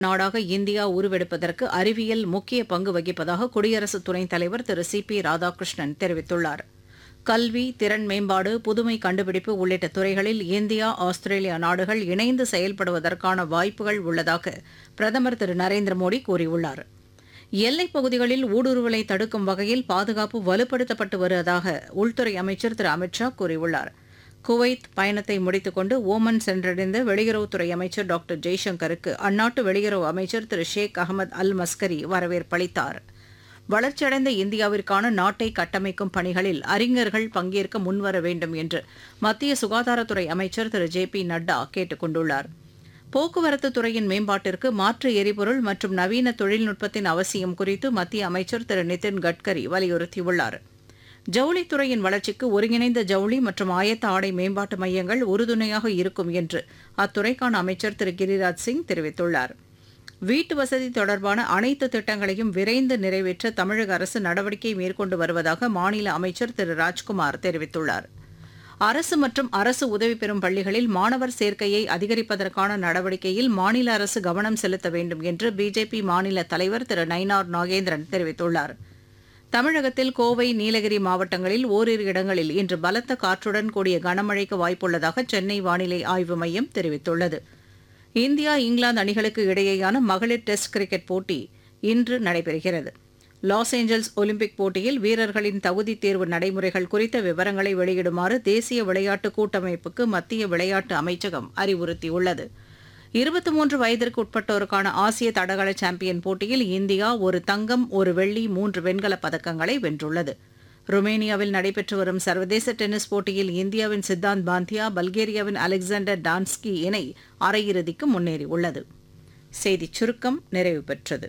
நாடாக இந்தியா உருவெடுப்பதற்கு அறிவியல் முக்கிய பங்கு வகிப்பதாக குடியரசு துணைத் தலைவர் திரு சி பி ராதாகிருஷ்ணன் தெரிவித்துள்ளார் கல்வி திறன் மேம்பாடு புதுமை கண்டுபிடிப்பு உள்ளிட்ட துறைகளில் இந்தியா ஆஸ்திரேலியா நாடுகள் இணைந்து செயல்படுவதற்கான வாய்ப்புகள் உள்ளதாக பிரதமர் திரு நரேந்திர மோடி கூறியுள்ளார் எல்லைப் பகுதிகளில் ஊடுருவலை தடுக்கும் வகையில் பாதுகாப்பு வலுப்படுத்தப்பட்டு வருவதாக உள்துறை அமைச்சர் திரு அமித் ஷா கூறியுள்ளார் குவைத் பயணத்தை முடித்துக்கொண்டு ஓமன் சென்றடைந்த வெளியுறவுத்துறை அமைச்சர் டாக்டர் ஜெய்சங்கருக்கு அந்நாட்டு வெளியுறவு அமைச்சர் திரு ஷேக் அகமது அல் மஸ்கரி வரவேற்பளித்தார் வளர்ச்சியடைந்த இந்தியாவிற்கான நாட்டை கட்டமைக்கும் பணிகளில் அறிஞர்கள் பங்கேற்க முன்வர வேண்டும் என்று மத்திய சுகாதாரத்துறை அமைச்சர் திரு ஜே பி நட்டா கேட்டுக் கொண்டுள்ளார் போக்குவரத்து துறையின் மேம்பாட்டிற்கு மாற்று எரிபொருள் மற்றும் நவீன தொழில்நுட்பத்தின் அவசியம் குறித்து மத்திய அமைச்சர் திரு நிதின் கட்கரி வலியுறுத்தியுள்ளார் ஜவுளித்துறையின் வளர்ச்சிக்கு ஒருங்கிணைந்த ஜவுளி மற்றும் ஆயத்த ஆடை மேம்பாட்டு மையங்கள் உறுதுணையாக இருக்கும் என்று அத்துறைக்கான அமைச்சர் திரு கிரிராஜ் சிங் தெரிவித்துள்ளார் வீட்டு வசதி தொடர்பான அனைத்து திட்டங்களையும் விரைந்து நிறைவேற்ற தமிழக அரசு நடவடிக்கை மேற்கொண்டு வருவதாக மாநில அமைச்சர் திரு ராஜ்குமார் தெரிவித்துள்ளார் அரசு மற்றும் அரசு உதவி பெறும் பள்ளிகளில் மாணவர் சேர்க்கையை அதிகரிப்பதற்கான நடவடிக்கையில் மாநில அரசு கவனம் செலுத்த வேண்டும் என்று பிஜேபி மாநில தலைவர் திரு நயினார் நாகேந்திரன் தெரிவித்துள்ளார் தமிழகத்தில் கோவை நீலகிரி மாவட்டங்களில் ஓரிரு இடங்களில் இன்று பலத்த காற்றுடன் கூடிய கனமழைக்கு வாய்ப்புள்ளதாக சென்னை வானிலை ஆய்வு மையம் தெரிவித்துள்ளது இந்தியா இங்கிலாந்து அணிகளுக்கு இடையேயான மகளிர் டெஸ்ட் கிரிக்கெட் போட்டி இன்று நடைபெறுகிறது லாஸ் ஏஞ்சல்ஸ் ஒலிம்பிக் போட்டியில் வீரர்களின் தகுதி தேர்வு நடைமுறைகள் குறித்த விவரங்களை வெளியிடுமாறு தேசிய விளையாட்டு கூட்டமைப்புக்கு மத்திய விளையாட்டு அமைச்சகம் அறிவுறுத்தியுள்ளது இருபத்தி மூன்று வயதிற்கு உட்பட்டோருக்கான ஆசிய தடகள சாம்பியன் போட்டியில் இந்தியா ஒரு தங்கம் ஒரு வெள்ளி மூன்று வெண்கலப் பதக்கங்களை வென்றுள்ளது ருமேனியாவில் நடைபெற்று வரும் சர்வதேச டென்னிஸ் போட்டியில் இந்தியாவின் சித்தாந்த் பாந்தியா பல்கேரியாவின் அலெக்சாண்டர் டான்ஸ்கி இணை அரையிறுதிக்கு முன்னேறியுள்ளது செய்திச் சுருக்கம் நிறைவு பெற்றது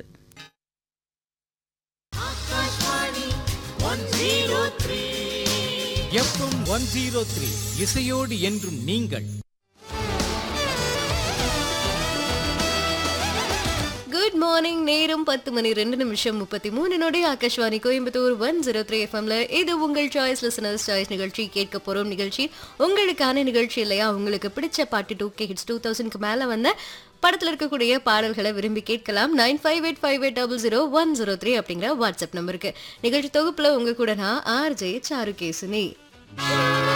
எஃப்எம் ஒன் ஜீரோ த்ரீ இசையோடு என்றும் நீங்கள் குட் மார்னிங் நேரம் பத்து மணி ரெண்டு நிமிஷம் முப்பத்தி மூணு நொடி Akashvani Coimbatore one zero three எஃப்எம்ல இது உங்கள் சாய்ஸ் லிசனர்ஸ் சாய்ஸ் நிகழ்ச்சி கேட்க போறோம் நிகழ்ச்சி உங்களுக்கான நிகழ்ச்சி இல்லையா உங்களுக்கு பிடிச்ச பாட்டு டூ கே ஹிட்ஸ் டூ தௌசண்ட்க்கு மேல வந்த படத்துல இருக்கக்கூடிய பாடல்களை விரும்பி கேட்கலாம் nine five eight five eight double zero one zero three அப்படிங்கிற வாட்ஸ்அப் நம்பருக்கு நிகழ்ச்சி தொகுப்புல உங்க கூட நான் ஆர்ஜே சாருகேசினி